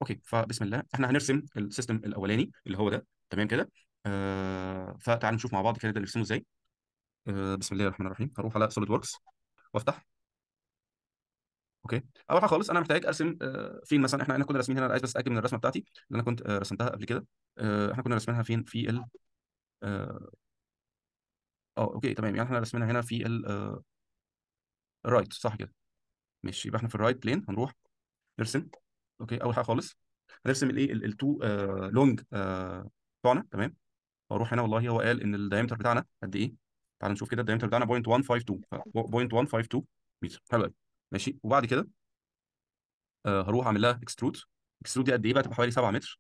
اوكي فبسم الله احنا هنرسم السيستم الاولاني اللي هو ده تمام كده آه فتعالوا نشوف مع بعض كده ده نرسمه ازاي آه بسم الله الرحمن الرحيم هروح على سوليد وركس وافتح اوكي اول حاجه خالص انا محتاج ارسم آه فين مثلا احنا احنا كنا راسمين هنا أنا عايز بس اتاكد من الرسمه بتاعتي اللي انا كنت آه رسمتها قبل كده آه احنا كنا راسمينها فين في ال اه آه، اوكي تمام يعني احنا راسمينها هنا في ال آه الرايت صح كده ماشي يبقى احنا في الرايت بلين هنروح نرسم اوكي اول حاجه خالص هنرسم الايه التو لونج بتوعنا تمام واروح هنا والله هو قال ان الدايمتر بتاعنا قد ايه تعال نشوف كده الدايمتر بتاعنا 0.152 ف 0.152 متر حلو قوي ماشي وبعد كده آه هروح اعمل لها اكسترود اكسترود دي قد ايه بقى تبقى حوالي 7 متر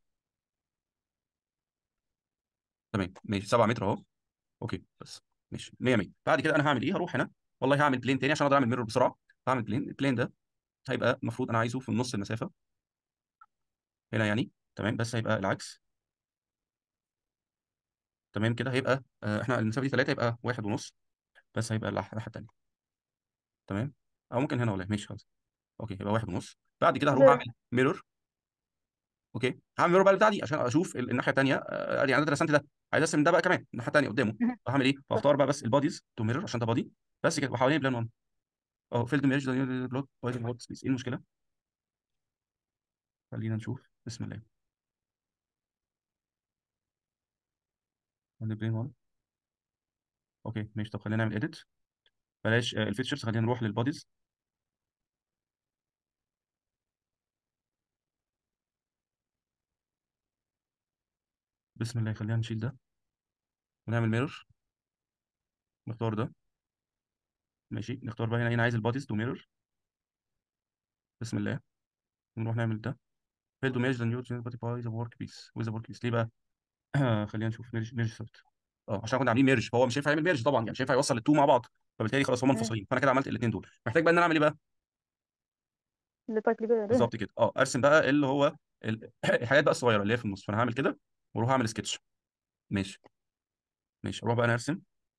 تمام ماشي 7 متر اهو اوكي بس ماشي 100 100 بعد كده انا هعمل ايه هروح هنا والله هعمل بلين تاني عشان اقدر اعمل ميرور بسرعه هعمل بلين البلين ده هيبقى المفروض انا عايزه في نص المسافه هنا يعني تمام بس هيبقى العكس تمام كده هيبقى آه احنا المسافه دي 3 يبقى واحد ونص بس هيبقى الناحيه التانيه تمام او ممكن هنا والله ماشي خلاص اوكي يبقى واحد ونص بعد كده هروح زي اعمل ميرور اوكي هعمل ميرور بقى بتاعتي عشان اشوف ال- الناحيه الثانيه يعني انا رسمت ده عايز ارسم ده بقى كمان الناحيه الثانيه قدامه مهم. فهعمل ايه؟ صح فاختار بقى بس الباديز تو ميرور عشان ده بادي بس كده وحوالين بلان 1 اه فيلد ميرج بلوت بايدنج وورد سبيس ايه المشكله؟ خلينا نشوف بسم الله بلان 1 اوكي ماشي طب خلينا نعمل اديت بلاش الفيتشرز خلينا نروح للباديز بسم الله خلينا نشيل ده ونعمل ميرور نختار ده ماشي نختار بقى هنا هنا عايز الباديز تو ميرور بسم الله ونروح نعمل ده فيلد ميرج ذا نيو بادي باي ذا ورك بيس وذ ورك بيس ليه بقى؟ خلينا نشوف ميرج ميرج سبت اه عشان كنا عاملين ميرج فهو مش هينفع يعمل ميرج طبعا يعني مش هينفع يوصل التو مع بعض فبالتالي خلاص هم مهم. منفصلين فانا كده عملت الاثنين دول محتاج بقى ان انا اعمل ايه بقى البارت اللي بقى بالظبط كده اه ارسم بقى اللي هو ال- الحاجات بقى الصغيره اللي هي في النص فانا هعمل كده واروح اعمل سكتش ماشي ماشي اروح بقى انا ارسم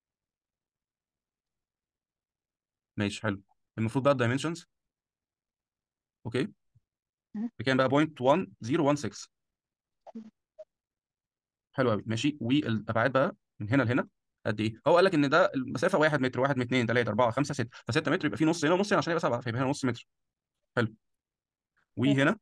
ماشي حلو المفروض بقى الدايمنشنز اوكي مهم. بكام بقى 0.1016 حلو قوي ماشي والابعاد بقى من هنا لهنا قد ايه هو قال لك ان ده المسافه 1 متر 1 من 2 3 4 5 6 ف6 متر يبقى في نص هنا ونص هنا عشان يبقى 7 فيبقى هنا نص متر حلو ماشي وهنا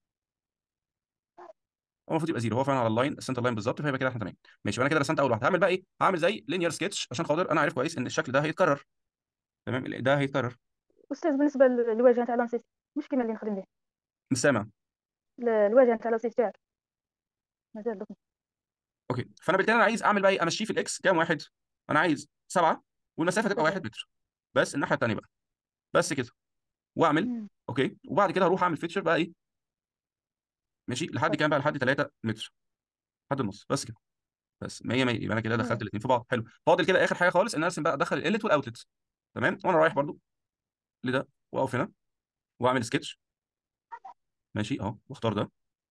هو المفروض يبقى زيرو هو فعلا على اللاين السنتر لاين بالظبط فيبقى كده احنا تمام ماشي يبقى انا كده رسمت اول واحده هعمل بقى ايه هعمل زي لينير سكتش عشان خاطر انا عارف كويس ان الشكل ده هيتكرر تمام ده هيتكرر استاذ بالنسبه للواجهه تاع لانسيس مش كيما اللي نخدم به مش سامع ال- الواجهه تاع لانسيس تاعك مازال دوك اوكي فانا بالتالي انا عايز اعمل بقى ايه امشيه في الاكس كام واحد انا عايز سبعه والمسافه تبقى سبعة واحد متر بس الناحيه الثانيه بقى بس كده واعمل مم. اوكي وبعد كده هروح اعمل فيتشر بقى ايه ماشي لحد صح كام بقى لحد 3 متر لحد النص بس كده بس 100 100 يبقى انا كده دخلت مم. الاثنين في بعض حلو فاضل كده اخر حاجه خالص ان ارسم بقى ادخل الانلت والاوتلت تمام وانا رايح برضو لده واقف هنا واعمل سكتش ماشي اهو واختار ده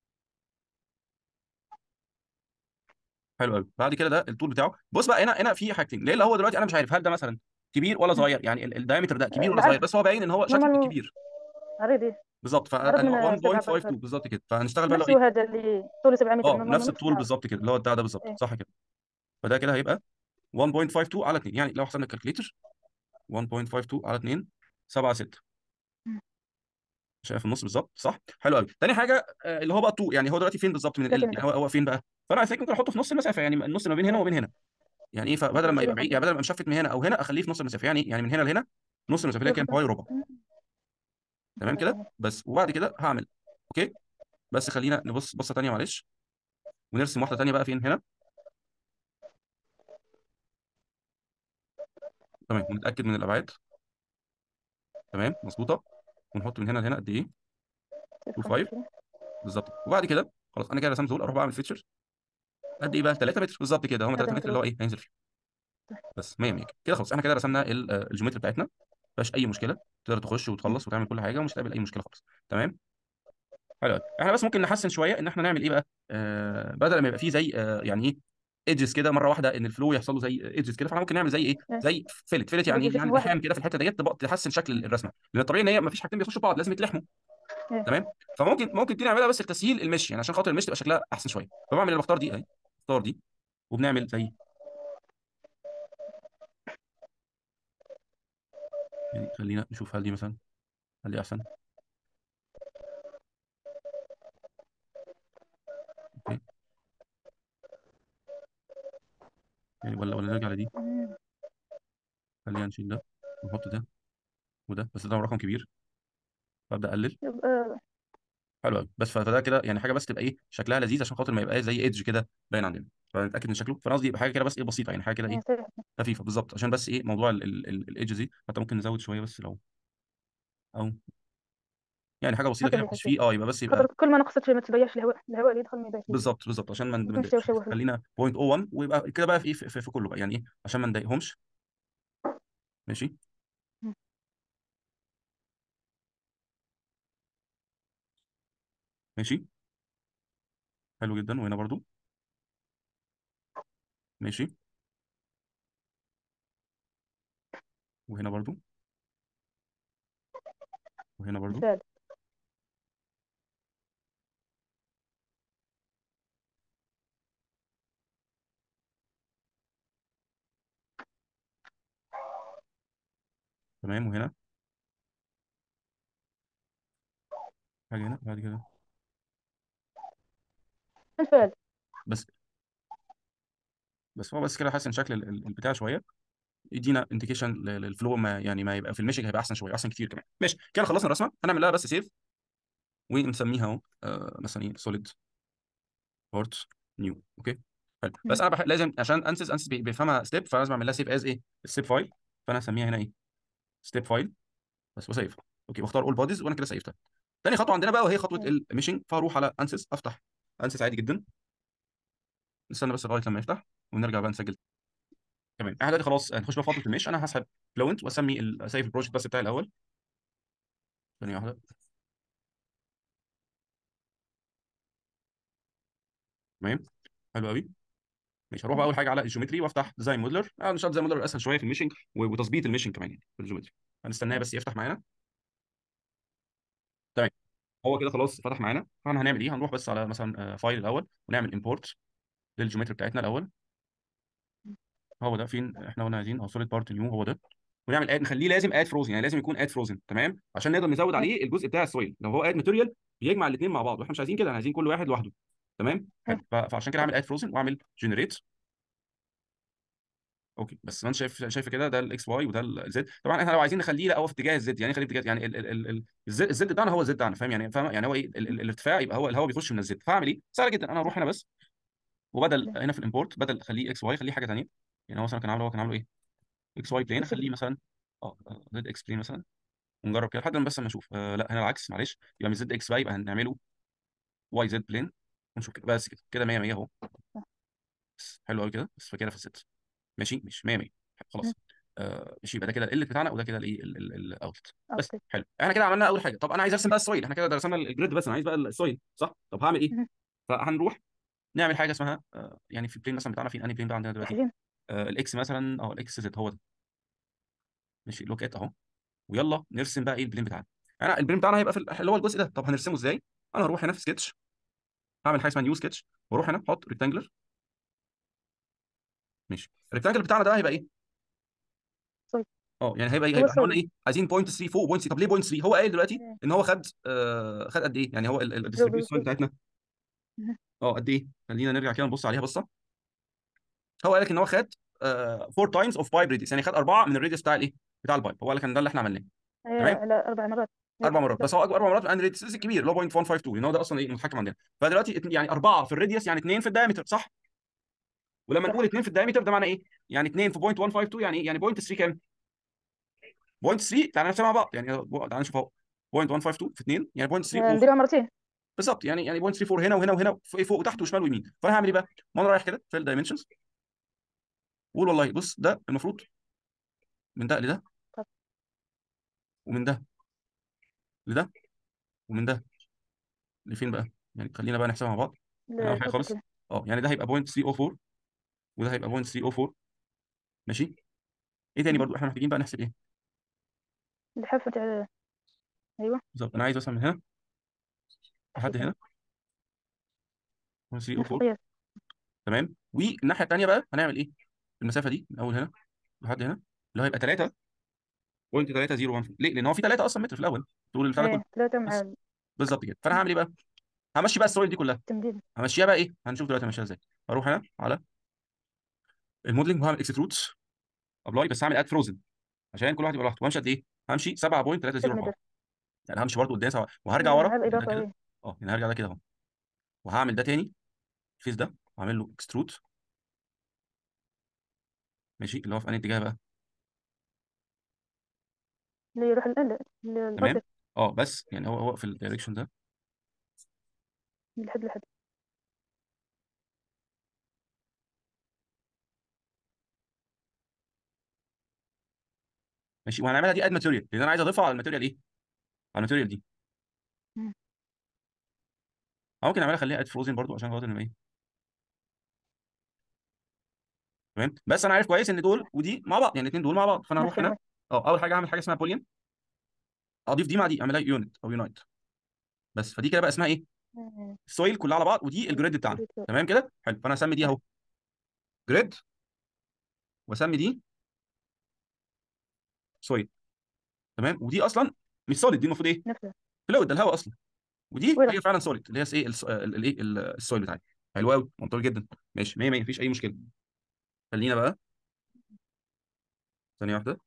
حلو قوي بعد كده ده الطول بتاعه بص بقى هنا هنا في حاجتين ليه اللي هو دلوقتي انا مش عارف هل ده مثلا كبير ولا مم. صغير يعني ال- الدايمتر ده كبير ولا العرض صغير بس هو باين ان هو شكله نورمال كبير عريض إيه؟ بالظبط عرض فاللي من هو 7 باي 1.52 بالظبط كده فهنشتغل بقى لو نفسه ايه هذا اللي طوله 7 متر اه نورمال نفس نفس الطول العرض بالظبط كده اللي هو بتاع ده بالظبط ايه صح كده فده كده هيبقى 1.52 على 2 يعني لو حسبنا الكالكليتر 1.52 على 2 7 6 مم. شايف في النص بالظبط صح حلو قوي تاني حاجه آه، اللي هو بقى الطول يعني هو دلوقتي فين بالظبط من ال 30 يعني متر هو هو فين بقى فانا عايز ممكن احطه في نص المسافه يعني النص ما بين هنا ايه وبين هنا يعني ايه فبدل ما نخليه يبقى بعيد يعني نحطه بدل ما مشفت من هنا او هنا اخليه في نص المسافه يعني يعني من هنا لهنا نص المسافه اللي هي كده كام نحطه حوالي ربع مم. تمام نخليه كده نحطه. بس وبعد كده هعمل اوكي بس خلينا نبص بصه تانيه معلش ونرسم واحده تانيه بقى فين هنا تمام ونتاكد من الابعاد تمام مظبوطه ونحط من هنا لهنا قد ايه 25 25 بالظبط وبعد كده خلاص انا كده رسمت دول اروح بعمل فيتشر قد ايه بقى 3 متر بالظبط كده هم 3 3 متر متر اللي هو ايه هينزل فيه بس 100 100 كده خلاص احنا كده رسمنا ال- آه، الجيومتري بتاعتنا مفيهاش اي مشكله تقدر تخش وتخلص وتعمل كل حاجه ومش هتقابل اي مشكله خالص تمام حلو قوي احنا بس ممكن نحسن شويه ان احنا نعمل ايه بقى آه بدل ما يبقى فيه زي آه يعني ايه ايدجز كده مره واحده ان الفلو يحصل له زي ايدجز كده فاحنا ممكن نعمل زي ايه ايه زي فيلت فيلت يعني نبدل يعني جسم واحد لحام كده في الحته ديت تبقى تحسن شكل الرسمه لان الطبيعي ان هي ما فيش حاجتين بيخشوا في بعض لازم يتلحموا ايه تمام فممكن ممكن دي نعملها بس لتسهيل المشي يعني عشان خاطر المشي تبقى شكلها احسن شويه فبعمل اللي بختار دي اهي بختار دي وبنعمل زي يعني خلينا نشوف هل دي مثلا هل دي احسن اوكي يعني ولا ولا نرجع لدي مم. خلينا نشيل ده ونحط ده وده بس ده رقم كبير فابدا اقلل يبقى حلو قوي بس فده كده يعني حاجه بس تبقى ايه شكلها لذيذ عشان خاطر ما يبقاش زي ايدج كده باين عندنا فنتاكد من شكله فانا قصدي يبقى حاجه كده بس ايه بسيطه يعني حاجه كده ايه ايه صحيح خفيفه بالظبط عشان بس ايه موضوع الايدج دي حتى ممكن نزود شويه بس لو او يعني حاجه بسيطه هكذا كده اللي مش حسيت فيه اه يبقى بس يبقى خاطر كل ما نقصت ما تبيعش الهواء الهواء اللي يدخل ما يبيعش لي بالظبط بالظبط عشان ما يكونش نضايقش يشوه له خلينا 0.01 ويبقى كده بقى في ايه في, في, في كله بقى يعني ايه عشان ما نضايقهمش ماشي مم. ماشي حلو جدا وهنا برضو ماشي وهنا برضو وهنا برضو مثال تمام وهنا حاجه هنا بعد كده مثال بس بس هو بس كده حاسس ان شكل ال- ال- البتاع شويه يدينا انديكيشن للفلو ما يعني ما يبقى في الميشنج هيبقى احسن شويه احسن كتير كمان ماشي كده خلصنا الرسمه هنعمل لها بس سيف ونسميها اهو آه، مثلا ايه سوليد بارت نيو اوكي حلو بس مم. انا بح... لازم عشان انسز انسز بي- بيفهمها ستيب فلازم اعمل لها سيف از ايه السيب فايل فانا هسميها هنا ايه ستيب فايل بس وسيف اوكي واختار اول بوديز وانا كده سيفتها تاني خطوه عندنا بقى وهي خطوه ايه الميشنج فاروح على انسز افتح انسز عادي جدا نستنى بس لغايه لما يفتح ونرجع بقى نسجل تمام احنا دلوقتي خلاص هنخش بقى في خطوه الميش انا هسحب فلوينت واسمي ال- سيف البروجكت بس بتاعي الاول ثانيه واحده تمام حلو قوي ماشي هروح بقى مم. اول حاجه على الجيومتري وافتح ديزاين موديلر انا مش ديزاين موديلر اسهل شويه في الميشنج و- وتظبيط الميشنج كمان يعني في الجيومتري هنستناه ايه بس يفتح معانا تمام هو كده خلاص فتح معانا فاحنا هنعمل ايه هنروح بس على مثلا آه، فايل الاول ونعمل امبورت للجيومتري بتاعتنا الاول هو ده فين احنا قلنا عايزين او سوليد بارت نيو هو ده ونعمل اد نخليه لازم اد فروزن يعني لازم يكون اد فروزن تمام عشان نقدر نزود ايه عليه الجزء بتاع السويل لو هو اد ماتيريال بيجمع الاثنين مع بعض واحنا مش عايزين كده احنا عايزين كل واحد لوحده تمام ايه حلو ف- فعشان كده طب اعمل اد فروزن واعمل جنريت اوكي بس ما انت شايف شايف كده ده الاكس واي وده الزد طبعا احنا لو عايزين نخليه لا هو في اتجاه الزد يعني خليه في اتجاه يعني ال ال ال ال الزد الزد بتاعنا هو الزد بتاعنا فاهم يعني فاهم يعني هو ايه ال ال الارتفاع يبقى هو الهواء بيخش من الزد فاعمل ايه سهل جدا انا اروح هنا بس وبدل لا هنا في الامبورت بدل خليه اكس واي خليه حاجه ثانيه يعني هو مثلا كان عامله هو كان عامله ايه اكس واي بلين بس خليه مثلا اه زد اكس بلين مثلا ونجرب كده لحد ما بس ما نشوف آه لا هنا العكس معلش يبقى من زد اكس واي يبقى هنعمله واي زد بلين ونشوف كده بس كده كده 100 100 اهو بس حلو قوي كده بس فكده في الست ماشي مش 100 100 مم. خلاص آه ماشي يبقى ده كده الانلت بتاعنا وده كده الايه الاوتلت بس اوكي حلو احنا كده عملنا اول حاجه طب انا عايز ارسم بقى السويل احنا كده رسمنا الجريد بس انا عايز بقى السويل صح طب هعمل ايه مم. فهنروح نعمل حاجه اسمها آه يعني في البلين مثلا بتاعنا في انهي بلين بقى عندنا دلوقتي جاهزين آه الاكس مثلا او الاكس زد هو ده ماشي لوك ات اهو ويلا نرسم بقى ايه البلين بتاعنا انا البلين بتاعنا هيبقى في ال- اللي هو الجزء ده طب هنرسمه ازاي انا هروح هنا في سكتش هعمل حاجه اسمها نيو سكتش واروح هنا احط ريكتانجلر ماشي الريكتانجل بتاعنا ده هيبقى ايه صوي اه يعني هيبقى ايه هو هيبقى احنا قلنا صوي ايه عايزين 0.3 فوق 0.3 طب ليه 0.3 هو قايل دلوقتي ايه ان هو خد آه خد قد ايه يعني هو لو الديستريبيوشن بيكون بتاعتنا مم. اه قد ايه خلينا نرجع كده نبص عليها بصه هو قال لك ان هو خد 4 تايمز اوف بايب ريديوس يعني خد اربعه من الريديوس بتاع الايه بتاع البايب هو قال لك ان ده اللي احنا عملناه هي تمام على اربع مرات ايه اربع مرات لا بس هو اكبر اربع مرات من الريديوس الكبير اللي هو 0.152 لان هو ده اصلا ايه متحكم عندنا فدلوقتي اتنين- يعني اربعه في الريديوس يعني اثنين في الدايمتر صح ولما صح نقول اثنين في الدايمتر ده معناه ايه يعني 2 في 0.152 يعني ايه يعني 0.3 كام 0.3 تعالى نحسبها مع بعض يعني تعالى نشوف اهو 0.152 في 2 يعني 0.3 نديرها مرتين بالظبط يعني يعني 0.34 هنا وهنا وهنا فوق فوق وتحت وشمال ويمين فانا هعمل ايه بقى؟ ما انا رايح كده في الدايمنشنز واقول والله بص ده المفروض من ده لده طب ومن ده لده ومن ده لفين بقى؟ يعني خلينا بقى نحسبها مع بعض يعني اول حاجه للأوتو خالص كده اه يعني ده هيبقى 0.304 وده هيبقى 0.304 ماشي ايه تاني مم. برضو احنا محتاجين بقى نحسب ايه؟ الحافة تاع ايوه بالظبط انا عايز مثلا من هنا لحد شكرا هنا 3 او نفس 4 القياس تمام والناحيه الثانيه بقى هنعمل ايه المسافه دي من اول هنا لحد هنا اللي هو هيبقى 3.301 ليه لان هو في 3 اصلا متر في الاول طول البتاع ده كله ايه ثلاثة مع بس بالظبط كده فانا هعمل ايه بقى همشي بقى السويل دي كلها التمديد همشيها بقى ايه هنشوف دلوقتي همشيها ازاي هروح هنا على الموديلنج وهعمل اكسترود ابلاي بس هعمل اد فروزن عشان كل واحد يبقى لوحده وهمشي قد ايه همشي 7.304 7 متر يعني همشي برضه قدام سوا وهرجع يعني ورا هذا يعني ده إضافة كده ايه اه يعني هرجع ده كده اهو وهعمل ده تاني الفيس ده هعمل له اكسترود ماشي اللي هو في انهي اتجاه بقى اللي يروح ال تمام الأوبجكت اه بس يعني هو هو في الدايركشن ده من لحد لحد ماشي وهنعملها دي اد ماتيريال لان انا عايز اضيفها على الماتيريال ايه على الماتيريال دي مم. أو ممكن اعملها اخليها اد فروزن برضو عشان خاطر نبقى ايه تمام بس انا عارف كويس ان دول ودي مع بعض يعني الاثنين دول مع بعض فانا نفس هروح هنا المية اه اول حاجه اعمل حاجه اسمها بوليان اضيف دي مع دي اعملها يونت او يونايت بس فدي كده بقى اسمها ايه مم. السويل كلها على بعض ودي الجريد بتاعنا جريد سويل. تمام كده حلو فانا هسمي دي اهو جريد واسمي دي سويل تمام ودي اصلا مش سوليد دي المفروض ايه نفسها فلويد ده الهواء اصلا ودي ولا هي فعلا سوليد اللي هي ايه الس- ال- الايه ال- السويل بتاعي حلو قوي منطقي جدا ماشي 100 100 مفيش اي مشكله خلينا بقى ثانيه واحده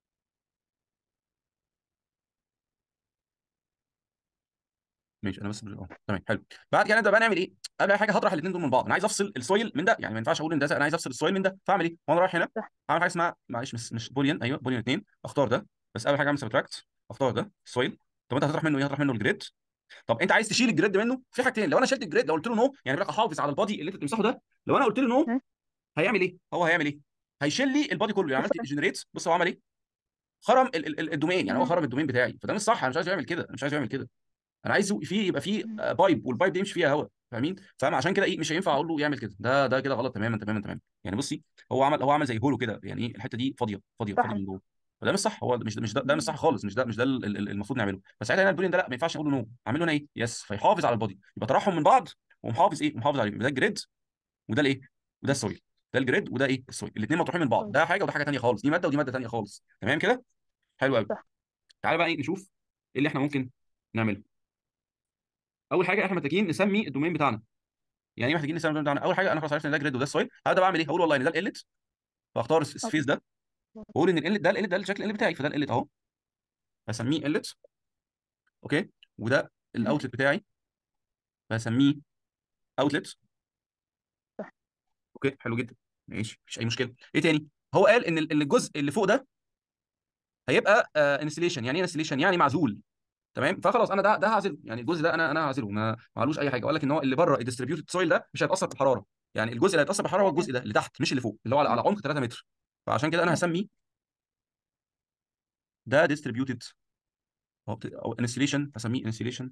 ماشي انا بس اه تمام حلو بعد كده نبدا بقى نعمل ايه قبل اي حاجه هطرح الاثنين دول من بعض انا عايز افصل السويل من ده يعني ما ينفعش اقول ان ده انا عايز افصل السويل من ده فاعمل ايه وانا رايح هنا صح هعمل حاجه اسمها معلش مش مش بوليان ايوه بوليان 2 اختار ده بس اول حاجه اعمل سبتراكت اختار ده السويل طب انت هتطرح منه ايه هتطرح منه الجريد طب انت عايز تشيل الجريد منه في حاجتين لو انا شلت الجريد لو قلت له نو يعني بقى احافظ على البادي اللي انت بتمسحه ده لو انا قلت له نو مم. هيعمل ايه هو هيعمل ايه هيشيل لي البادي كله يعني عملت بس جنريت بص هو عمل ايه خرم ال- ال- ال- الدومين يعني هو مم. خرم الدومين بتاعي فده مش صح انا مش عايز يعمل كده انا مش عايز يعمل كده انا عايزه فيه يبقى فيه مم. آه، بايب والبايب دي يمشي فيها هواء فاهمين فاهم عشان كده ايه مش هينفع اقول له يعمل كده ده ده كده غلط تماما تماما تماما يعني بصي هو عمل هو عمل زي هولو كده يعني ايه الحته دي فاضيه فاضيه فاضيه صحن من جوه فده مش صح هو مش مش ده, ده مش صح مم. خالص مش ده مش ده ال- ال- المفروض نعمله فساعتها هنا البولين ده لا ما ينفعش نقول له نو اعمل له هنا ايه يس فيحافظ على البادي يبقى ترحم من بعض ومحافظ ايه محافظ عليه يبقى ده الجريد وده الايه وده السويل ده الجريد وده ايه السويل الاثنين مطروحين من بعض طيب ده حاجه وده حاجه ثانيه خالص دي ماده ودي ماده ثانيه خالص تمام كده حلو قوي صح تعالى بقى ايه نشوف ايه اللي احنا ممكن نعمله اول حاجه احنا محتاجين نسمي الدومين بتاعنا يعني ايه محتاجين نسمي الدومين بتاعنا اول حاجه انا خلاص عرفت ان ده جريد وده السويل هبدا بعمل ايه هقول والله ان ده الانلت فاختار السفيس أوكي ده واقول ان الانلت ده الانلت ده الشكل الانلت بتاعي فده الانلت اهو هسميه انلت اوكي وده مم. الاوتلت بتاعي فهسميه اوتلت صح اوكي حلو جدا ماشي مفيش اي مشكله ايه تاني هو قال ان ال- إن الجزء اللي فوق ده هيبقى انستليشن يعني ايه انستليشن يعني معزول تمام فخلاص انا ده ده هعزله يعني الجزء ده انا انا هعزله ما معلوش اي حاجه اقول لك ان هو اللي بره الديستريبيوتد سويل ده مش هيتاثر بالحراره يعني الجزء اللي هيتاثر بالحراره هو تمام الجزء ده اللي تحت مش اللي فوق اللي هو على مم. على عمق 3 متر فعشان كده انا ماشي هسميه ده ديستريبيوتد او او انستليشن هسميه انستليشن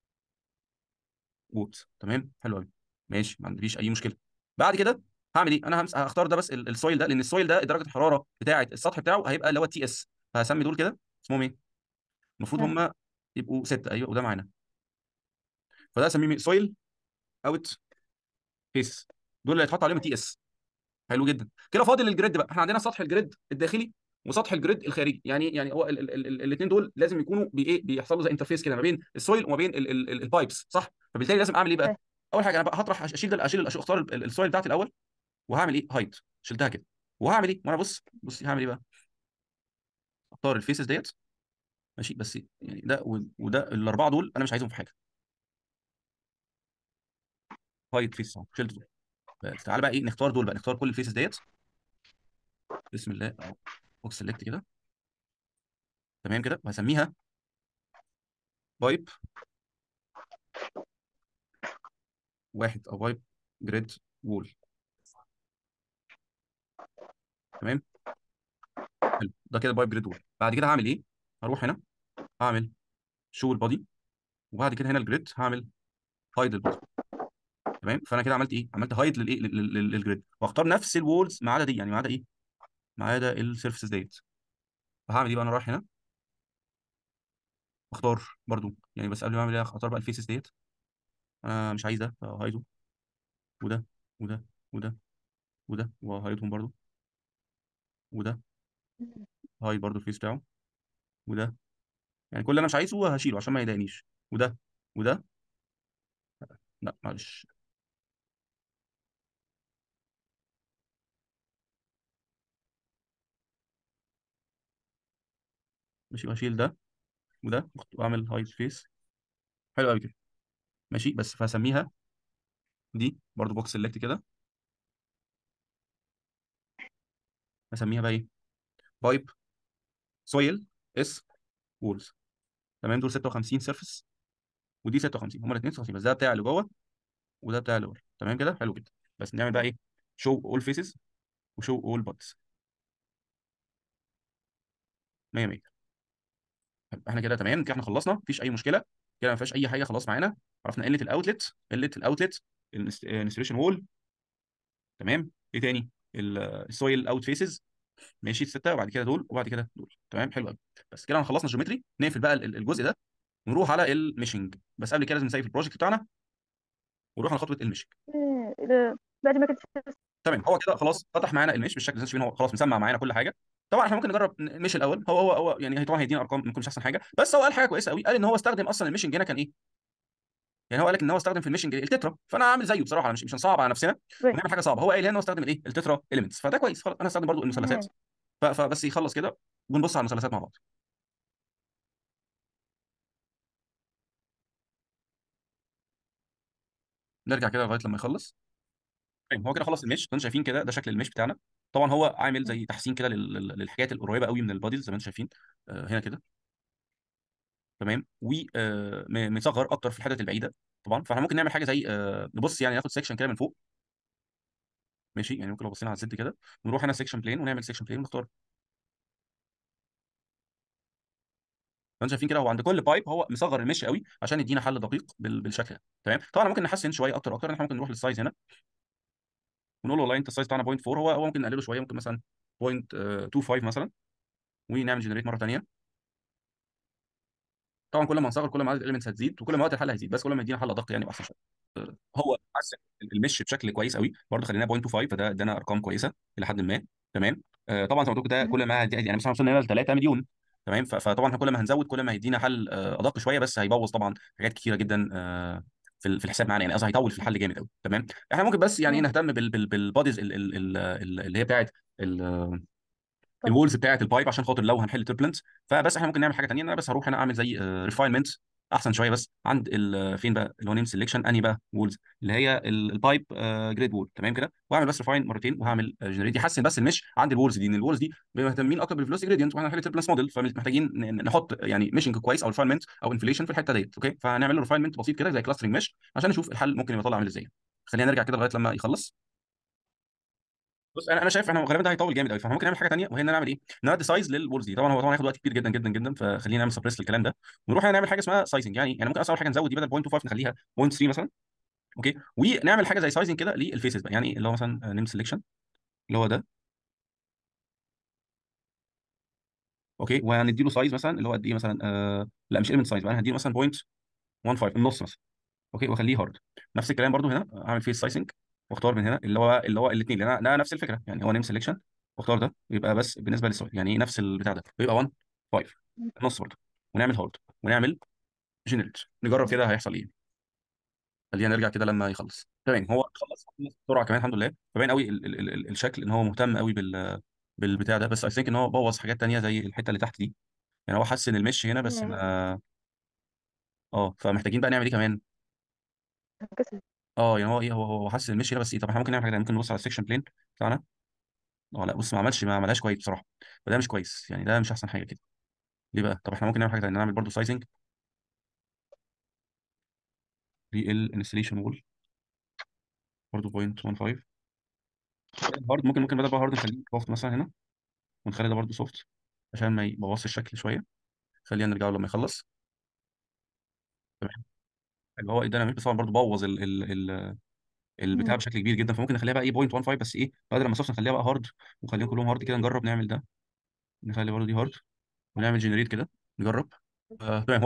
ووت تمام حلو قوي ماشي ما عنديش اي مشكله بعد كده هعمل ايه انا همس... هختار ده بس ال- السويل ده لان السويل ده درجه الحراره بتاعه السطح بتاعه هيبقى اللي هو تي اس فهسمي دول كده اسمهم ايه المفروض مم. هم يبقوا ستة ايوه وده معانا فده هسميه سويل اوت فيس دول اللي هيتحط عليهم تي اس حلو جدا كده فاضل الجريد بقى احنا عندنا سطح الجريد الداخلي وسطح الجريد الخارجي يعني يعني هو الاثنين دول لازم يكونوا بي ايه بيحصل له زي انترفيس كده ما بين السويل وما بين البايبس صح فبالتالي لازم اعمل ايه بقى أيوة. اول حاجه انا بقى هطرح اشيل ده اشيل اختار ال- السويل بتاعتي الاول وهعمل ايه هايد شلتها كده وهعمل ايه وانا بص بص هعمل ايه بقى اختار الفيسز ديت ماشي بس يعني ده و- وده الاربعه دول انا مش عايزهم في حاجه هايد فيس اهو شلت دول بس تعالى بقى ايه نختار دول بقى نختار كل الفيسز ديت بسم الله اهو بوكس سيلكت كده تمام كده وهسميها بايب واحد او بايب جريد وول تمام حلو ده كده بايب جريد وول بعد كده هعمل ايه هروح هنا هعمل شو البادي وبعد كده هنا الجريد هعمل هايد البادي تمام فانا كده عملت ايه عملت هايد للايه لل- لل- للجريد واختار نفس الوولز ما عدا دي يعني ما عدا ايه ما عدا السيرفيسز ديت فهعمل ايه بقى انا رايح هنا اختار برضو يعني بس قبل ما اعمل ايه اختار بقى الفيسز ديت انا مش عايز ده فهايده وده وده وده وده وهايدهم برضو وده مم. هايد برضو الفيس بتاعه وده يعني كل اللي انا مش عايزه هشيله عشان ما يضايقنيش وده وده لا معلش ماشي وهشيل ده وده واعمل هايد فيس حلو قوي كده ماشي بس فهسميها دي برضو بوكس سيلكت كده هسميها بقى ايه بايب سويل اس وولز تمام دول 56 سيرفيس ودي 56 هما الاثنين 56 بس ده بتاع اللي جوه وده بتاع اللي بره تمام كده حلو جدا بس نعمل بقى ايه شو اول فيسز وشو اول بودز 100 100 احنا كده تمام كده احنا خلصنا مفيش اي مشكله كده ما فيهاش اي حاجه خلاص معانا عرفنا قله الاوتلت قله الاوتلت الانستليشن وول تمام ايه تاني السويل اوت فيسز ماشي السته وبعد كده دول وبعد كده دول تمام حلو قوي بس كده خلصنا الجيومتري نقفل بقى ال- ال- الجزء ده ونروح على الميشنج بس قبل كده لازم نسيب البروجكت بتاعنا ونروح على خطوه الميشنج إيه، إذا بعد ما كنت تمام هو كده خلاص فتح معانا الميش بالشكل اللي انت شايفينه هو خلاص مسمع معانا كل حاجه طبعا احنا ممكن نجرب الميش الاول هو هو هو يعني هي طبعا هيدينا ارقام ممكن مش احسن حاجه بس هو قال حاجه كويسه قوي قال ان هو استخدم اصلا الميشنج هنا كان ايه يعني هو قال لك ان هو استخدم في الميشنج التترا فانا هعمل زيه بصراحه أنا مش مش هنصعب على نفسنا وي ونعمل حاجه صعبه هو قايل هنا ان هو استخدم الايه التترا اليمنتس فده كويس خلاص انا هستخدم برضو المثلثات مم. ف- فبس يخلص كده ونبص على المثلثات مع بعض نرجع كده لغايه لما يخلص طيب هو كده خلص الميش انتوا شايفين كده ده شكل الميش بتاعنا طبعا هو عامل زي تحسين كده لل- لل- للحاجات القريبه قوي من الباديز زي ما انتم شايفين آه، هنا كده تمام ومصغر اكتر في الحتت البعيده طبعا فاحنا ممكن نعمل حاجه زي آه، نبص يعني ناخد سيكشن كده من فوق ماشي يعني ممكن لو بصينا على الزد كده ونروح هنا سيكشن بلين ونعمل سيكشن بلين ونختار فانتم شايفين كده هو عند كل بايب هو مصغر المش قوي عشان يدينا حل دقيق بال- بالشكل ده تمام طبعا ممكن نحسن شويه اكتر اكتر ان احنا ممكن نروح للسايز هنا ونقول له والله انت السايز بتاعنا 0.4 هو هو ممكن نقلله شويه ممكن مثلا 0.25 مثلا ونعمل جنريت مره ثانيه طبعا كل ما نصغر كل ما عدد الاليمنتس هتزيد وكل ما وقت الحل هيزيد بس كل ما يدينا حل ادق يعني واحسن شويه هو حسن المش بشكل كويس قوي برضه خليناه 0.25 فده ادانا ارقام كويسه الى حد ما تمام آه طبعا زي ما قلت لكم ده مم. كل ما هدي يعني مثلا وصلنا هنا ل 3 مليون تمام ف- فطبعا احنا كل ما هنزود كل ما هيدينا حل آه ادق شويه بس هيبوظ طبعا حاجات كتيره جدا آه في ال- في الحساب معانا يعني قصدي هيطول في الحل جامد قوي تمام احنا ممكن بس يعني مم. نهتم بال بال بالبوديز ال- ال- ال- ال- اللي هي بتاعت ال- طب الوولز بتاعت البايب عشان خاطر لو هنحل تربلنت فبس احنا ممكن نعمل حاجه ثانيه انا بس هروح هنا اعمل زي ريفاينمنت احسن شويه بس عند ال- فين بقى اللي هو نيم سelection انهي بقى وولز اللي هي البايب جريد وول تمام كده واعمل بس ريفاين مرتين وهعمل جنريت يحسن بس المش عند الوولز دي ان الوولز دي مهتمين اكتر بالفلوسي جريدينت واحنا هنحل تربلنس موديل فمحتاجين ن- نحط يعني ميشنج كويس او ريفاينمنت او انفليشن في الحته ديت اوكي فهنعمل له ريفاينمنت بسيط كده زي كلاسترنج مش عشان نشوف الحل ممكن يبقى طالع عامل ازاي خلينا نرجع كده لغايه لما يخلص بص انا انا شايف احنا غالبا ده هيطول جامد قوي فاحنا ممكن نعمل حاجه ثانيه وهي ان نعمل ايه؟ نعمل سايز للبولز دي طبعا هو طبعا هياخد وقت كبير جدا جدا جدا فخلينا نعمل سبريس للكلام ده ونروح نعمل حاجه اسمها سايزنج يعني يعني ممكن اصلا اول حاجه نزود دي بدل 0.25 نخليها 0.3 مثلا اوكي ونعمل حاجه زي سايزنج كده للفيسز بقى يعني اللي هو مثلا نيم سelection اللي هو ده اوكي وهندي له سايز مثلا اللي هو قد ايه مثلا آه لا مش element سايز بقى انا هديله مثلا 0.15 النص مثلا اوكي واخليه هارد نفس الكلام برضو هنا اعمل فيس سايزنج واختار من هنا اللي هو اللي هو الاثنين لان انا نفس الفكره يعني هو نيم سelection واختار ده يبقى بس بالنسبه للسؤال يعني نفس البتاع ده يبقى 1 5 النص برضه ونعمل هارد ونعمل جنريت نجرب كده هيحصل ايه خلينا نرجع كده لما يخلص تمام هو خلص بسرعه كمان الحمد لله فباين قوي ال ال ال الشكل ان هو مهتم قوي بال بالبتاع ده بس اي ثينك ان هو بوظ حاجات تانية زي الحته اللي تحت دي يعني هو حسن المش هنا بس مم. ما اه فمحتاجين بقى نعمل ايه كمان انكسر اه يعني هو ايه هو هو حسن المش هنا بس ايه طب احنا ممكن نعمل حاجه تانية. ممكن نبص على السكشن بلين بتاعنا اه لا بص ما عملش ما عملهاش كويس بصراحه فده مش كويس يعني ده مش احسن حاجه كده ليه بقى طب احنا ممكن نعمل حاجه تانية نعمل برضو سايزنج للانستليشن وول برضو 0.15 هارد ممكن ممكن بدل بقى هارد نخليه سوفت مثلا هنا ونخلي ده برضو سوفت عشان ما يبوظش الشكل شويه خلينا نرجع له لما يخلص تمام اللي هو ادانا مش بس طبعا برضه بوظ ال ال ال البتاع مم. بشكل كبير جدا فممكن نخليها بقى ايه 0.15 بس ايه بدل ما سوفت نخليها بقى هارد ونخليهم كلهم هارد كده نجرب نعمل ده نخلي برضه دي هارد ونعمل جنريت كده نجرب آه تمام هو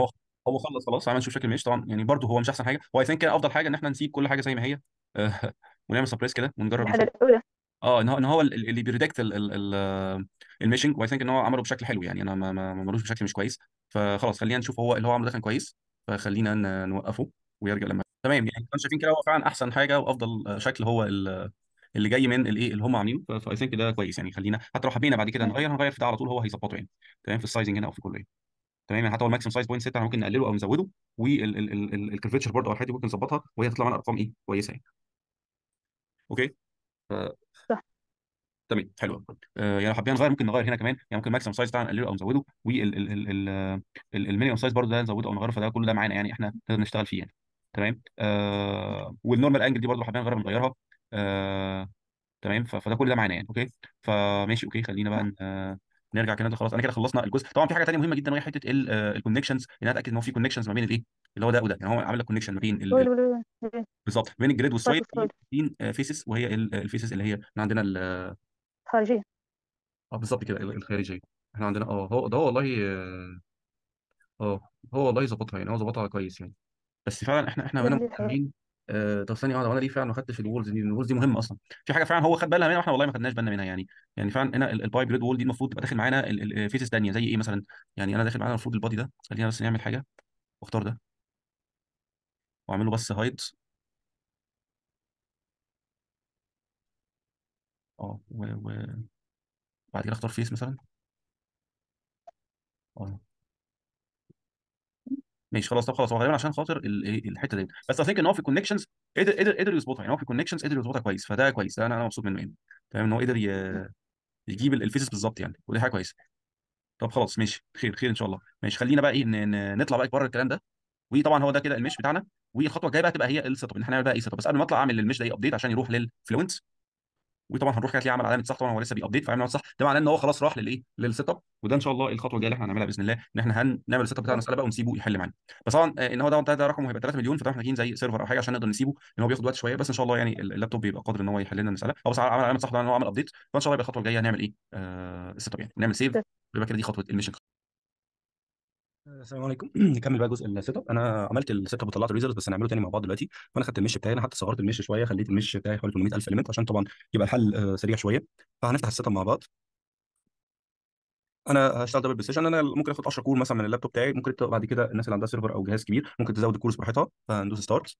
هو خلص خلاص عمل نشوف شكل المش طبعا يعني برضه هو مش احسن حاجه هو اي ثينك افضل حاجه ان احنا نسيب كل حاجه زي ما هي آه، ونعمل سبريس كده ونجرب الحاجة نشوف الأولى اه ان هو ان هو ال- اللي بيريدكت الميشنج واي ثينك ان هو عمله بشكل حلو يعني انا ما ما ما عملوش بشكل مش كويس فخلاص خلينا نشوف هو اللي هو عمله ده كان كويس فخلينا ن- نوقفه ويرجع لما تمام يعني كانوا شايفين كده هو فعلا احسن حاجه وافضل شكل هو ال- اللي جاي من الايه اللي هم عاملينه فاي ثينك ده كويس يعني خلينا حتى لو حبينا بعد كده تمام نغير هنغير في ده على طول هو هيظبطه يعني تمام في السايزنج هنا او في كله يعني تمام يعني حتى هو الماكسيمم سايز بوينت 6 احنا ممكن نقلله او نزوده والكيرفتشر برضه او الحاجات دي ممكن نظبطها وهي تطلع معانا ارقام ايه كويسه يعني اوكي صح تمام حلو قوي آه يعني لو حابين نغير ممكن نغير هنا كمان يعني ممكن الماكسيمم سايز بتاعنا نقلله او نزوده والمينيمم سايز برضه ده نزوده او نغيره فده كله ده معانا يعني احنا نقدر نشتغل فيه يعني تمام آه والنورمال انجل دي برضه لو حابين نغيرها بنغيرها آه تمام ف- فده كل ده معانا يعني اوكي فماشي اوكي خلينا بقى صح ن- آه، نرجع كده خلاص انا كده خلصنا الجزء طبعا في حاجه تانيه مهمه جدا وهي حته الكونكشنز ان انا اتاكد ان هو في كونكشنز ما بين الايه اللي هو ده وده يعني هو عامل لك كونكشن ما بين ال- ال- سويل ولا بالظبط بين الجريد بارت والسويل سويل في فيسز وهي الفيسز اللي هي احنا عندنا خارجية اه بالظبط كده ال- الخارجيه احنا عندنا اه هو ده هو والله اه آه، هو والله ظبطها يعني هو ظبطها كويس يعني بس فعلا احنا احنا كده هنا مزيد حيوية مهتمين آه طب ثانيه واحده وانا ليه فعلا ما خدتش الوولز دي الوولز دي مهمه اصلا في حاجه فعلا هو خد بالها منها واحنا والله ما خدناش بالنا منها يعني يعني فعلا هنا ال- الباي جريد وول دي المفروض تبقى داخل معانا الفيسز ثانيه زي ايه مثلا يعني انا داخل معانا المفروض البادي ده خلينا بس نعمل حاجه واختار ده واعمل له بس هايد اه و- وبعد كده اختار فيس مثلا اه ماشي خلاص طب خلاص هو غالبا عشان خاطر ال- إيه الحته دي بس اثينك ان هو في الكونكشنز قدر قدر قدر يظبطها يعني هو في الكونكشنز قدر يظبطها كويس فده كويس ده انا انا مبسوط منه يعني تمام ان هو قدر ي- يجيب ال- الفيزيكس بالظبط يعني ودي حاجه كويسه طب خلاص ماشي خير خير ان شاء الله ماشي خلينا بقى ايه ن- ن- نطلع بقى بره الكلام ده وطبعا هو ده كده المش بتاعنا والخطوه الجايه بقى تبقى هي السيت اب ان احنا نعمل بقى ايه سيت اب بس قبل ما اطلع اعمل المش ده ايه ابديت عشان يروح للفلوينت وطبعا هنروح كده تلاقيه عمل علامه صح طبعا هو لسه بيابديت فعمل علامه صح ده معناه ان هو خلاص راح للايه للسيت اب وده ان شاء الله الخطوه الجايه اللي احنا هنعملها باذن الله ان احنا هنعمل السيت اب بتاع المساله بقى ونسيبه يحل معانا بس طبعا آه، ان هو ده ده, ده رقمه هيبقى 3 مليون فطبعا محتاجين زي سيرفر او حاجه عشان نقدر نسيبه لان هو بياخد وقت شويه بس ان شاء الله يعني ال- اللابتوب بيبقى قادر ان هو يحل لنا المساله هو بس عمل علامه صح لان هو عمل ابديت فان شاء الله يبقى الخطوه الجايه هنعمل ايه آه السيت اب يعني نعمل سيف يبقى كده دي خطوه الميشن السلام عليكم نكمل بقى جزء السيت اب انا عملت السيت اب وطلعت الريزلت بس هنعمله تاني مع بعض دلوقتي فانا خدت المش بتاعي انا حتى صغرت المش شويه خليت المش بتاعي حوالي 800000 اليمنت عشان طبعا يبقى الحل آه، سريع شويه فهنفتح السيت اب مع بعض انا هشتغل دبل بريسيشن انا ممكن اخد 10 كور مثلا من اللابتوب بتاعي ممكن تبقى بعد كده الناس اللي عندها سيرفر او جهاز كبير ممكن تزود الكورس براحتها فهندوس ستارت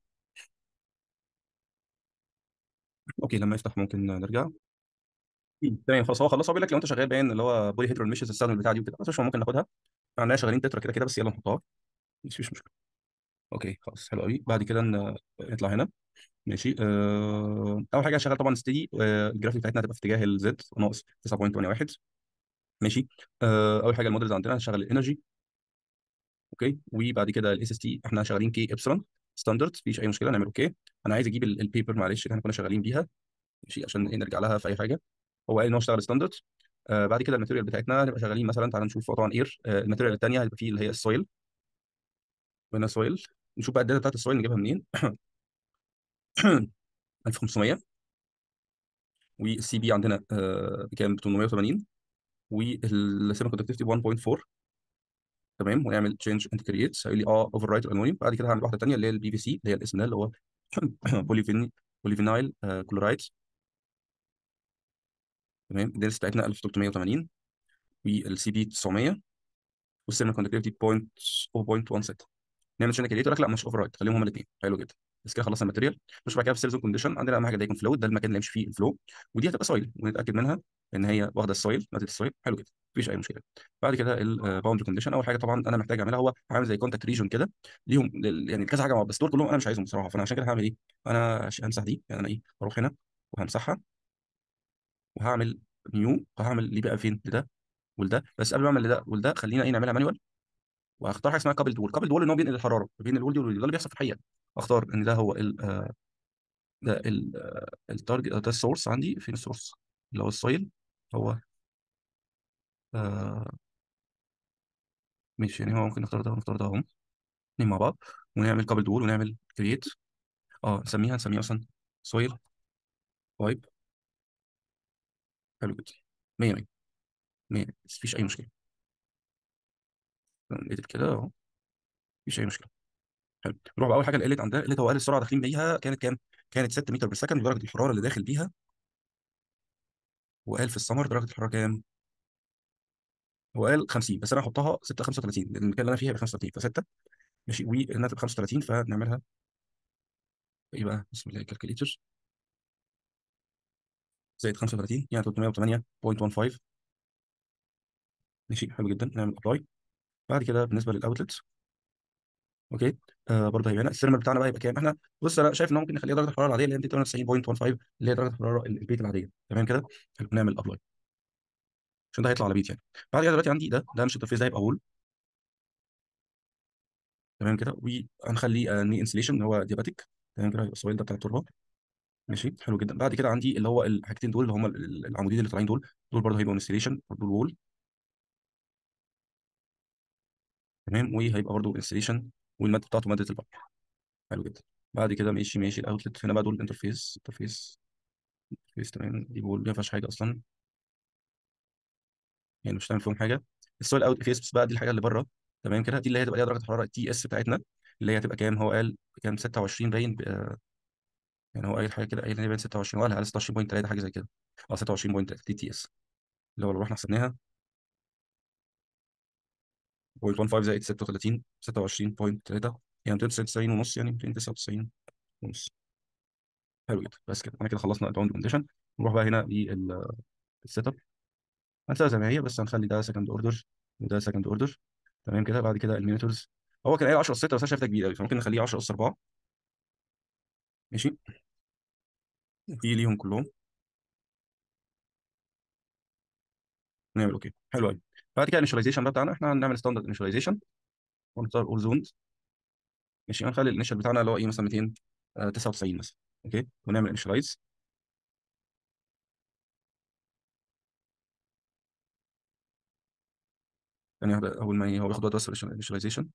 اوكي لما يفتح ممكن نرجع تمام خلاص هو خلص هو بيقول لك لو انت شغال باين اللي هو بولي هيدرو ميشز استخدم البتاع دي وكده بس مش ممكن ناخدها عندنا شغالين تترا كده كده بس يلا نحطها مش مش مشكله اوكي خلاص حلو قوي بعد كده ن- نطلع هنا ماشي آه، اول حاجه هشغل طبعا ستدي الجرافيك بتاعتنا هتبقى في اتجاه الزد ناقص 9.81 ماشي آه، اول حاجه المودلز عندنا هنشغل الانرجي اوكي وبعد كده الاس اس تي احنا شغالين كي ابسلون ستاندرد مفيش اي مشكله نعمل اوكي انا عايز اجيب ال- البيبر معلش اللي احنا كنا شغالين بيها ماشي عشان إيه نرجع لها في اي حاجه هو قال ان هو اشتغل ستاندرد آه بعد كده الماتيريال بتاعتنا هنبقى شغالين مثلا تعال نشوف طبعا اير آه الماتيريال الثانيه هيبقى فيه اللي هي السويل هنا سويل نشوف بقى الداتا بتاعت السويل نجيبها منين 1500 والسي بي عندنا آه بكام ب 880 والسيمي كوندكتيفيتي 1.4 تمام ونعمل تشينج اند كرييت هيقول لي اه اوفر رايت الالومنيوم بعد كده هعمل واحده ثانيه اللي هي البي في سي اللي هي الاسم ده اللي هو بوليفين بوليفينايل آه كلورايد تمام الدنس بتاعتنا 1380 والسي بي 900 والسيرما كوندكتيفيتي 0.16 نعمل شنك يقول لك لا مش اوفر رايت خليهم هما الاثنين حلو جدا بس كده خلصنا الماتيريال مش بعد كده في سيلز كونديشن عندنا اهم حاجه ده يكون فلويد ده المكان اللي يمشي فيه الفلو ودي هتبقى سويل ونتاكد منها ان هي واخده السويل نتيجه السويل حلو جدا مفيش اي مشكله بعد كده الباوندري كونديشن اول حاجه طبعا انا محتاج اعملها هو هعمل زي كونتاكت ريجون كده ليهم لل- يعني كذا حاجه مع بعض، بس دول كلهم انا مش عايزهم بصراحه فانا عشان كده هعمل ايه انا هش- همسح دي يعني انا ايه هروح هنا وهمسحها وهعمل نيو وهعمل ليه بقى فين لده ولده بس قبل ما اعمل لده ولده خلينا ايه نعملها مانوال وهختار حاجه اسمها كابل دول كابل دول ان هو بينقل الحراره بين الول دي والول دي ده اللي بيحصل في الحقيقه اختار ان ده هو ال آه، ده ال التارجت ده السورس عندي فين السورس اللي هو السويل هو آه ماشي يعني هو ممكن نختار ده ونختار ده اهم الاثنين مع بعض ونعمل كابل دول ونعمل كرييت اه نسميها نسميها مثلا سويل وايب حلو جدا 100 100 100 بس مفيش اي مشكله نقلب كده اهو مفيش اي مشكله حلو نروح بقى اول حاجه القلت عندها قلت هو قال السرعه داخلين بيها كانت كام كانت 6 متر بالسكند ودرجه الحراره اللي داخل بيها وقال في السمر درجه الحراره كام هو قال 50 بس انا هحطها 6 35 لان المكان اللي انا فيها يبقى 35 ف 6 ماشي وانها تبقى 35 فنعملها ايه بقى بسم الله الكالكوليتر زائد 35 يعني 308.15 ماشي حلو جدا نعمل ابلاي بعد كده بالنسبه للاوتلت اوكي آه برضه هيبقى هنا السيرمال بتاعنا بقى يبقى كام احنا بص انا شايف ان هو ممكن نخليها درجه الحراره العاديه اللي هي 298.15 اللي هي درجه الحراره ال- البيت العاديه تمام كده حلو، نعمل ابلاي عشان ده هيطلع على بيت يعني بعد كده دلوقتي عندي ده ده مش الترفيز ده هيبقى وول تمام كده وهنخليه ني انسليشن اللي هو دياباتيك تمام كده هيبقى السويل ده بتاع التربه ماشي حلو جدا بعد كده عندي اللي هو الحاجتين دول اللي هم ال- ال- العمودين اللي طالعين دول دول برضه هيبقوا انستليشن برضه الوول تمام وهيبقى برضه انستليشن والماده بتاعته ماده البحر حلو جدا بعد كده ماشي ماشي الاوتلت هنا بقى دول الانترفيس انترفيس انترفيس تمام دي بول ما فيهاش حاجه اصلا يعني مش هنعمل فيهم حاجه السؤال اوت فيس بقى دي الحاجه اللي بره تمام كده دي اللي هي هتبقى ليها درجه الحراره تي اس بتاعتنا اللي هي هتبقى كام هو قال كام 26 باين ب- يعني هو قايل حاجه كده قايل ان هي باين 26 ولا قال 26.3 حاجه زي كده اه 26.3 تي تي اس اللي هو لو رحنا حسبناها 0.15 زائد 36 26.3 يعني 299 ونص يعني 299 ونص حلو جدا بس كده انا كده خلصنا الباوند كونديشن نروح بقى هنا للسيت اب هنسيبها زي ما هي بس هنخلي ده سكند اوردر وده سكند اوردر تمام كده بعد كده المينيتورز هو كان قايل 10 اس 6 بس انا شايف ده كبير قوي فممكن نخليه 10 اس 4 ماشي في ليهم كلهم نعمل اوكي حلو قوي بعد كده الانيشاليزيشن بقى بتاعنا احنا هنعمل ستاندرد انيشاليزيشن ونختار اول زونز ماشي هنخلي الانيشال بتاعنا اللي هو ايه مثلا 299 مثلا اوكي ونعمل انيشاليز ثانيه واحده اول ما ي- هو بياخد وقت بس الانيشاليزيشن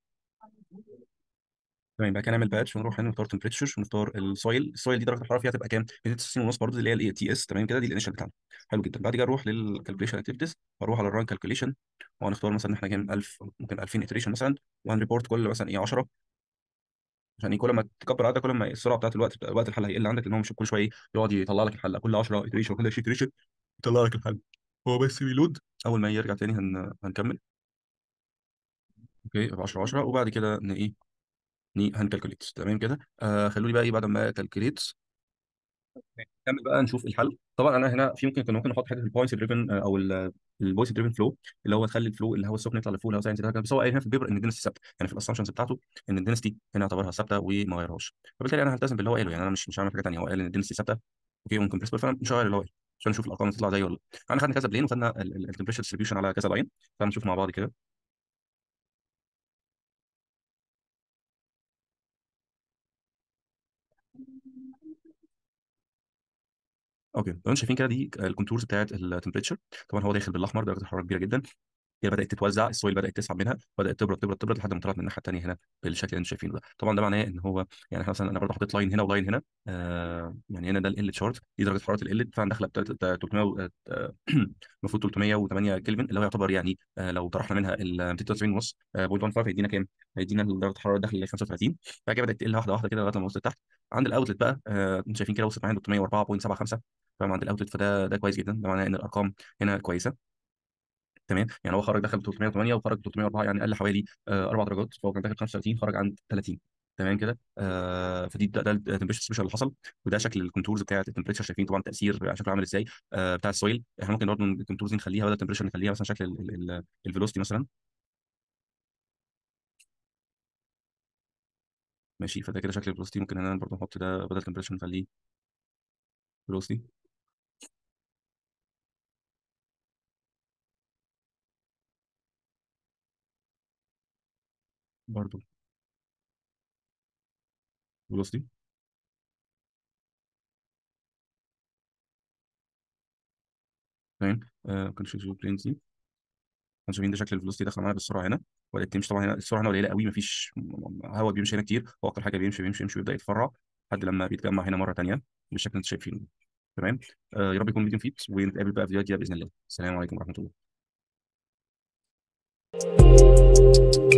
تمام بعد كده نعمل باتش ونروح هنا نختار تمبريتشر ونختار السويل السويل دي درجه الحراره فيها تبقى كام 290 ونص برضه اللي هي الاي تي اس تمام كده دي الانيشال بتاعنا حلو جدا بعد كده نروح للكالكوليشن اكتيفيتيز واروح على الران كالكوليشن وهنختار مثلا ان احنا كام 1000 ممكن 2000 اتريشن مثلا وهنريبورت كل مثلا ايه 10 عشان إيه كل ما تكبر عدد كل ما السرعه بتاعت الوقت وقت الحل هيقل عندك لان هو مش كل شويه إيه يقعد يطلع لك الحل كل 10 اتريشن كل 20 اتريشن يطلع لك الحل هو بس بيلود اول ما يرجع تاني هن... هنكمل اوكي ب 10 10 وبعد كده ن ايه ني هنكالكوليت تمام كده آه خلوني بقى ايه بعد ما كالكوليت نكمل بقى نشوف الحل طبعا انا هنا في ممكن كنا ممكن نحط حته البوينت دريفن او البوينت دريفن فلو اللي هو تخلي الفلو اللي هو السخن يطلع لفوق الهواء ساينس بس هو قايل هنا في البيبر ان الدنسيتي ثابته يعني في الاسامبشنز بتاعته ان الدنسيتي هنا اعتبرها ثابته وما غيرهاش فبالتالي انا هلتزم باللي هو قاله يعني انا مش مش هعمل حاجه ثانيه هو قال ان الدنسيتي ثابته اوكي ممكن بريسبل فانا مش هغير اللي هو قاله عشان نشوف الارقام تطلع زي ولا لا احنا خدنا كذا بلين وخدنا التمبريتشر ديستريبيوشن على كذا لاين فنشوف مع بعض كده اوكي لو انتم شايفين كده دي الكونتورز بتاعت التمبريتشر طبعا هو داخل بالاحمر درجه الحراره كبيره جدا هي بدات تتوزع السويل بدات تسحب منها بدات تبرد تبرد تبرد لحد ما طلعت من الناحيه الثانيه هنا بالشكل اللي انتم شايفينه ده طبعا ده معناه ان هو يعني احنا مثلا انا برضه حطيت لاين هنا ولاين هنا آه يعني هنا ده ال شارت دي درجه حراره ال فعلا داخله بتاعت- بتاعت 300 آه، المفروض 308 كلفن اللي هو يعتبر يعني آه لو طرحنا منها ال 290 ونص آه 0.15 هيدينا كام؟ هيدينا درجه الحراره داخل ل 35 بعد كده بدات تقل واحده واحده كده لغايه لما وصلت تحت عند الاوتلت بقى آه انتم شايفين كده وصلت معايا 304.75 فاهم عند الاوتلت فده ده كويس جدا ده معناه ان الارقام هنا كويسه تمام يعني هو خرج دخل 308 وخرج 304 يعني قل حوالي آه، اربع درجات فهو كان داخل 35 خرج عن 30 تمام كده آه فدي ده, ده التمبريتشر سبيشال اللي حصل وده شكل الكونتورز بتاعت التمبريتشر شايفين طبعا التاثير شكله عامل ازاي آه بتاع السويل احنا ممكن برضه الكونتورز دي نخليها بدل التمبريتشر نخليها مثلا شكل الفيلوسيتي مثلا ماشي فده كده شكل الفيلوسيتي ممكن هنا برضه نحط ده بدل التمبريتشر نخليه فيلوسيتي برضه فيلوسيتي تمام آه ممكن نشوف البلينز دي احنا شايفين ده شكل الفلوس دي داخله معانا بالسرعه هنا وبدات تمشي طبعا هنا السرعه هنا قليله قوي مفيش هواء بيمشي هنا كتير هو اكتر حاجه بيمشي بيمشي بيمشي ويبدا يتفرع لحد لما بيتجمع هنا مره ثانيه بالشكل اللي انتم شايفينه تمام آه يا رب يكون فيديو مفيد ونتقابل بقى في فيديو جديد باذن الله السلام عليكم ورحمه الله